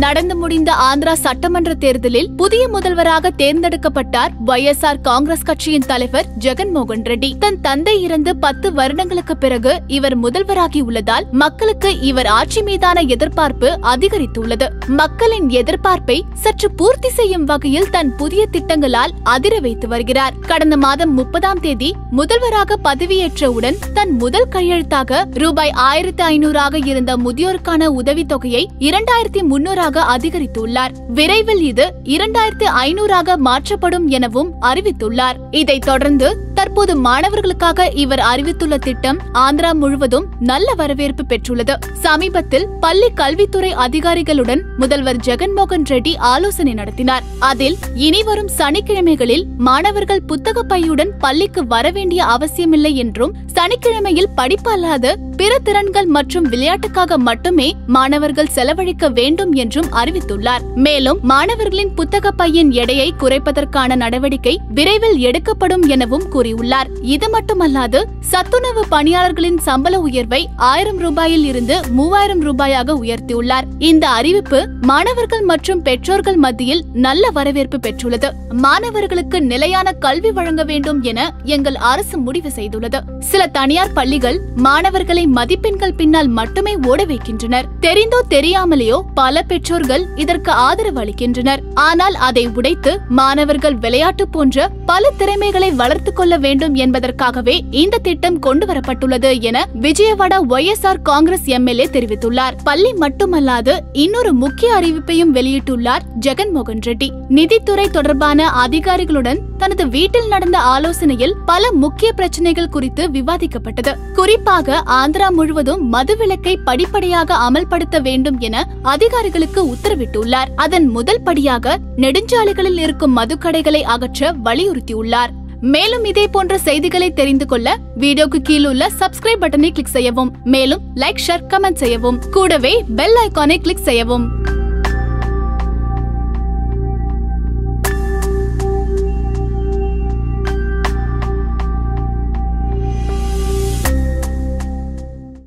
நடந்து முடிந்த ஆந்திரா சட்டமன்ற தேர்தலில் புதிய முதல்வராக தேர்ந்தெடுக்கப்பட்டார் ஒய்எஸ்ஆர் காங்கிரஸ் கட்சியின் தலைவர் ஜெகன்மோகன் ரெட்டி தன் தந்தை இறந்து பத்து வருடங்களுக்கு பிறகு இவர் முதல்வராகி உள்ளதால் மக்களுக்கு இவர் ஆட்சி மீதான எதிர்பார்ப்பு அதிகரித்துள்ளது மக்களின் எதிர்பார்ப்பை சற்று பூர்த்தி செய்யும் வகையில் தன் புதிய திட்டங்களால் அதிர வைத்து வருகிறார் கடந்த மாதம் முப்பதாம் தேதி முதல்வராக பதவியேற்றவுடன் தன் முதல் கையெழுத்தாக ரூபாய் ஆயிரத்து ஐநூறாக இருந்த முதியோருக்கான உதவித்தொகையை இரண்டாயிரத்தி முன்னூறாக அதிகரித்துள்ளார் விரைவில் இது இரண்டாயிரத்து ஐநூறாக மாற்றப்படும் எனவும் அறிவித்துள்ளார் இதைத் தொடர்ந்து தற்போது மாணவர்களுக்காக இவர் அறிவித்துள்ள திட்டம் ஆந்திரா முழுவதும் நல்ல வரவேற்பு பெற்றுள்ளது சமீபத்தில் பள்ளி கல்வித்துறை அதிகாரிகளுடன் முதல்வர் ஜெகன்மோகன் ரெட்டி ஆலோசனை நடத்தினார் அதில் இனிவரும் சனிக்கிழமைகளில் மாணவர்கள் புத்தக பையுடன் பள்ளிக்கு வர வேண்டிய அவசியமில்லை என்றும் சனிக்கிழமையில் படிப்பு அல்லாத பிற திறன்கள் மற்றும் விளையாட்டுக்காக மட்டுமே மாணவர்கள் செலவழிக்க வேண்டும் என்றும் அறிவித்துள்ளார் மேலும் மாணவர்களின் புத்தக பையின் எடையை குறைப்பதற்கான நடவடிக்கை விரைவில் எடுக்கப்படும் எனவும் கூறியுள்ளார் இது மட்டுமல்லாது சத்துணவு பணியாளர்களின் சம்பள உயர்வை ஆயிரம் ரூபாயில் இருந்து மூவாயிரம் ரூபாயாக உயர்த்தியுள்ளார் இந்த அறிவிப்பு மாணவர்கள் மற்றும் பெற்றோர்கள் மத்தியில் நல்ல வரவேற்பு பெற்றுள்ளது மாணவர்களுக்கு நிலையான கல்வி வழங்க வேண்டும் என எங்கள் அரசு முடிவு செய்துள்ளது சில தனியார் பள்ளிகள் மாணவர்களை மதிப்பெண்கள் பின்னால் மட்டுமே ஓட வைக்கின்றனர் தெரிந்தோ தெரியாமலேயோ பல பெற்றோர்கள் இதற்கு ஆதரவு அளிக்கின்றனர் ஆனால் அதை உடைத்து மாணவர்கள் விளையாட்டு போன்ற பல திறமைகளை வளர்த்துக் கொள்ள வேண்டும் என்பதற்காகவே இந்த திட்டம் கொண்டு வரப்பட்டுள்ளது என விஜயவாடா ஒய்எஸ்ஆர் காங்கிரஸ் எம்எல்ஏ தெரிவித்துள்ளார் பள்ளி மட்டுமல்லாது இன்னொரு முக்கிய அறிவிப்பையும் வெளியிட்டுள்ளார் ஜெகன்மோகன் ரெட்டி நிதித்துறை தொடர்பான அதிகாரிகளுடன் தனது வீட்டில் நடந்த ஆலோசனையில் பல முக்கிய பிரச்சனைகள் குறித்து விவாதிக்கப்பட்டது குறிப்பாக ஆந்திரா முழுவதும் மதுவிலக்கை படிப்படியாக அமல்படுத்த வேண்டும் என அதிகாரிகளுக்கு உத்தரவிட்டுள்ளார் அதன் முதல் படியாக நெடுஞ்சாலைகளில் இருக்கும் மதுக்கடைகளை அகற்ற வலியுறுத்தியுள்ளார் மேலும் இதே போன்ற செய்திகளை தெரிந்து கொள்ள வீடியோக்கு கீழுள்ள சப்ஸ்கிரைப் பட்டனை கிளிக் செய்யவும் மேலும் லைக் ஷேர் கமெண்ட் செய்யவும் கூடவே பெல் ஐகானை கிளிக் செய்யவும்